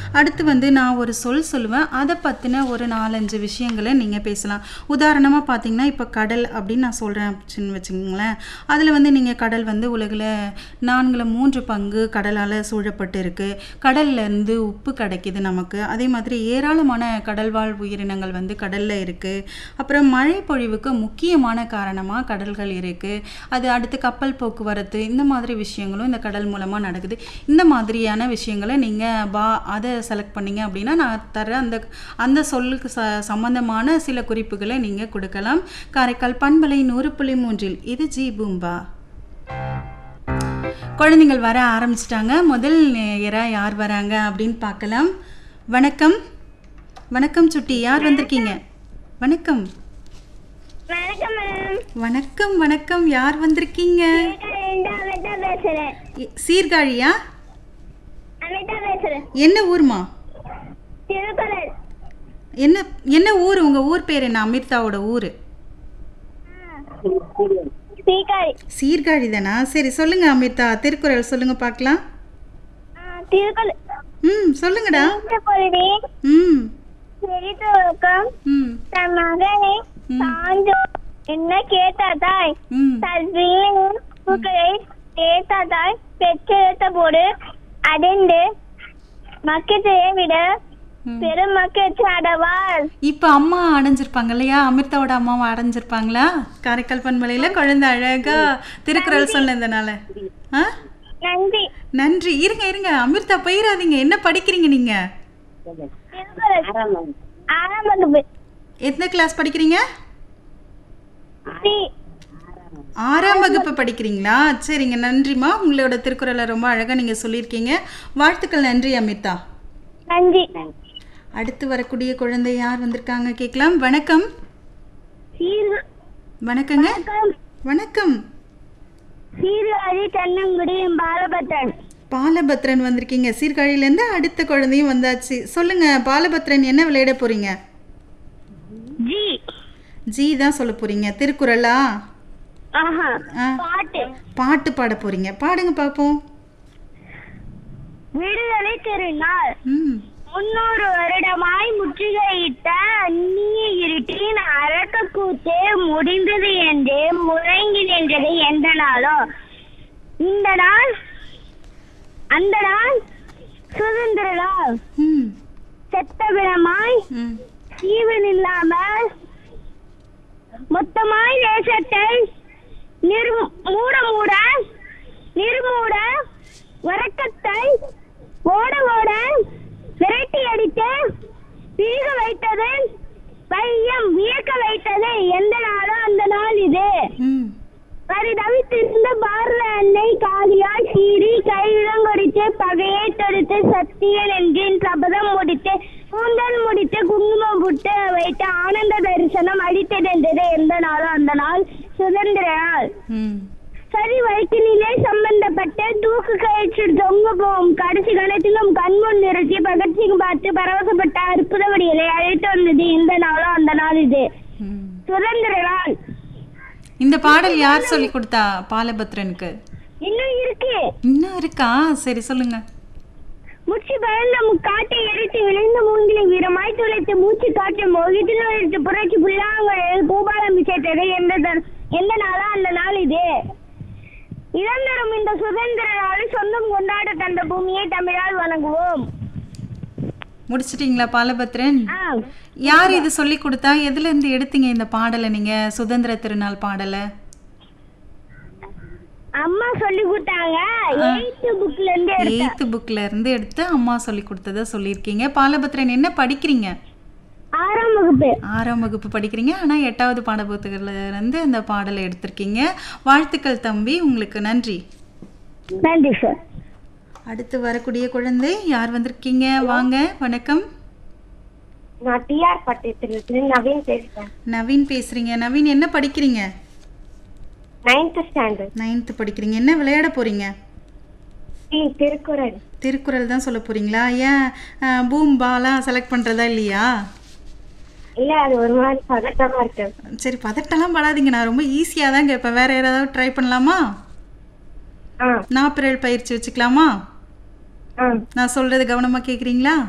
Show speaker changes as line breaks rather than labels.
அடுத்து வந்து நான் ஒரு சொல் சொல்லுவேன் அதை பற்றின ஒரு நாலஞ்சு விஷயங்களை நீங்கள் பேசலாம் உதாரணமாக பார்த்தீங்கன்னா இப்போ கடல் அப்படின்னு நான் சொல்கிறேன் அப்படின்னு வச்சுக்கோங்களேன் அதில் வந்து நீங்கள் கடல் வந்து உலகில் நான்குல மூன்று பங்கு கடலால் சூழப்பட்டு இருக்குது கடல்ல இருந்து உப்பு கிடைக்குது நமக்கு அதே மாதிரி ஏராளமான கடல்வாழ் உயிரினங்கள் வந்து கடலில் இருக்குது அப்புறம் மழை பொழிவுக்கு முக்கியமான காரணமாக கடல்கள் இருக்குது அது அடுத்து கப்பல் போக்குவரத்து இந்த மாதிரி விஷயங்களும் இந்த கடல் மூலமாக நடக்குது இந்த மாதிரியான விஷயங்களை நீங்கள் பா அதை செலக்ட் பண்ணீங்க அப்படின்னா நான் தர அந்த அந்த சொல்லுக்கு ச சம்மந்தமான சில குறிப்புகளை நீங்கள் கொடுக்கலாம் காரைக்கால் பண்பலை நூறு புள்ளி மூன்றில் இது ஜி பூம்பா குழந்தைங்கள் வர ஆரம்பிச்சிட்டாங்க முதல் நேயராக யார் வராங்க அப்படின்னு பார்க்கலாம் வணக்கம் வணக்கம் சுட்டி யார் வந்திருக்கீங்க வணக்கம்
வணக்கம் மேம்
வணக்கம் வணக்கம் யார் வந்திருக்கீங்க
அமிதா பேசுறேன்
இ- சீர்காழியா
அமிதா பேசுறேன்
என்ன ஊர்மா
திருக்குறள்
என்ன என்ன ஊர் உங்கள் ஊர் பேர் என்ன அமிர்தாவோட ஊர்
சீக்காய்
சீர்காழி தானா சரி சொல்லுங்க அமிர்தா திருக்குறள் சொல்லுங்க பார்க்கலாம்
திருக்குறள்
ம் சொல்லுங்கடா
பொழுதே
ம்
செறித்தொழுக்கம்
ம்
தன் மகனை
ம்.
சாஞ்சோ என்ன கேட்டாதாய்
ம்
தன் பிள்ளையின் புகழை கேட்டாதாய் பெற்றெடுத்த போது அடைந்து மக்கத்தையே விட
ம்.
பெரும் மக்கள் அடவார்
இப்போ அம்மா அடைஞ்சிருப்பாங்க இல்லையா அமிர்தாவோட அம்மாவை அடைஞ்சிருப்பாங்களா காரைக்கால் பண்பலையில் குழந்தை அழகா திருக்குறள் சொன்னதுனால ஆ
நன்றி
நன்றி இருங்க இருங்க அமிர்தா போயிடாதீங்க என்ன படிக்கிறீங்க நீங்க
திருக்குறள் ஆறாம் வகுப்பு
எந்த கிளாஸ் படிக்கிறீங்க
சி
ஆறாம் வகுப்பு படிக்கிறீங்களா சரிங்க நன்றிம்மா உங்களோட திருக்குறளை ரொம்ப அழகாக நீங்கள் சொல்லியிருக்கீங்க வாழ்த்துக்கள் நன்றி அமிர்தா
நன்றி
அடுத்து வரக்கூடிய குழந்தை யார் வந்திருக்காங்க கேட்கலாம் வணக்கம்
சீர்
வணக்கங்க வணக்கம்
சீர்காழி தென்னங்குடி பாலபத்ரன்
பாலபத்ரன் வந்திருக்கீங்க சீர்காழியிலேருந்து அடுத்த குழந்தையும் வந்தாச்சு சொல்லுங்க பாலபத்ரன் என்ன விளையாட போறீங்க
ஜி
ஜி தான் சொல்ல போறீங்க திருக்குறளா
ஆஹா
ஆ,
பாட்டு
பாட்டு பாட போறீங்க பாடுங்க பார்ப்போம்
விடுதலை திருநாள்
ம்
முன்னூறு வருடமாய் முற்றுகையிட்ட அந்நிய இருட்டின் அரக்க கூத்து முடிந்தது என்று முழங்கி நின்றது எந்த நாளோ இந்த நாள் அந்த நாள் சுதந்திர நாள்
ம்
செத்தவிடமாய்
ம்
ஜீவன் இல்லாமல் மொத்தமாய் தேசத்தை நிர் மூட மூட நிர்மூட உறக்கத்தை ஓட ஓட விரட்டி அடித்து வீக வைத்தது பையம் வியக்க வைத்தது எந்த நாளோ அந்த நாள் இது
ம்
பரிதவித்திருந்த பாரத அன்னை காளியால் சீறி கையிலங்கொடித்து பகையை தொடுத்து சத்தியன் என்கின் சபதம் முடித்து கூந்தல் முடித்து குங்குமம் புட்டு வைத்து ஆனந்த தரிசனம் அடித்திருந்தது எந்த நாளும் அந்த நாள் சுதந்திர நாள்
ம்
சரி வயிற்றினிலே சம்பந்தப்பட்ட தூக்கு கயிற்று தொங்க போகும் கடைசி கணத்திலும் கண்முன் நிறுத்தி பகத்சிங் பார்த்து பரவசப்பட்ட அற்புத வடிகளை அழைத்து வந்தது இந்த நாளும் அந்த நாள் இது
ம்
சுதந்திர நாள்
இந்த பாடல் யார் சொல்லி கொடுத்தா பாலபத்ரனுக்கு
இன்னும் இருக்கு
இன்னும் இருக்கா சரி சொல்லுங்க
முச்சி பறந்த முக்காட்டை எரித்து விளைந்த மூங்கிலை வீரமாய் துளைத்து மூச்சு காற்று மோகித்தில் வைத்து புரட்சி புல்லாங்குழல் பூபாலம் சேர்த்தது எந்த தர்- எந்த நாளா அந்த நாள் இது இழந்தரும் இந்த சுதந்திர நாளை சொந்தம் கொண்டாட தந்த பூமியை தமிழால் வணங்குவோம்
முடிச்சிட்டீங்களா பாலபத்ரன்
ஆ,
யார் இது சொல்லி கொடுத்தா எதுல இருந்து எடுத்தீங்க இந்த பாடலை நீங்க சுதந்திர திருநாள் பாடலை
அம்மா சொல்லி கொடுத்தாங்க எயித்து புக்ல இருந்து எடுத்தேன்
எயித்து புக்ல இருந்து எடுத்து அம்மா சொல்லி கொடுத்ததை சொல்லியிருக்கீங்க பாலபத்ரன் என்ன படிக்கிறீங்க
ஆறாம் வகுப்பு
ஆறாம் வகுப்பு படிக்கிறீங்க ஆனால் எட்டாவது பாடப்புத்தகத்துல இருந்து அந்த பாடலை எடுத்திருக்கீங்க வாழ்த்துக்கள் தம்பி உங்களுக்கு நன்றி
நன்றி சார்
அடுத்து வரக்கூடிய குழந்தை யார் வந்திருக்கீங்க வாங்க வணக்கம்
நான் டிஆர் பட்டயத்திலிருந்து நவீன் பேசுறேன்
நவீன் பேசுறீங்க நவீன் என்ன படிக்கிறீங்க
நைன்த் ஸ்டாண்டர்ட்
நைன்த்து படிக்கிறீங்க என்ன விளையாட போறீங்க
திருக்குறள்
திருக்குறள் தான் சொல்ல போறீங்களா ஏன் அஹ், பூம் பாலாம் செலக்ட் பண்றதா இல்லையா
இல்ல அது ஒரு மாதிரி பதட்டமா இருக்கு
சரி பதட்டெல்லாம் படாதீங்க நான் ரொம்ப ஈஸியாக தான் கேட்பேன் வேற யாராவது ட்ரை பண்ணலாமா
ஆ
நாப்பிரல் பயிற்சி வச்சுக்கலாமா
ஆ
நான் சொல்றது கவனமாக கேட்குறீங்களா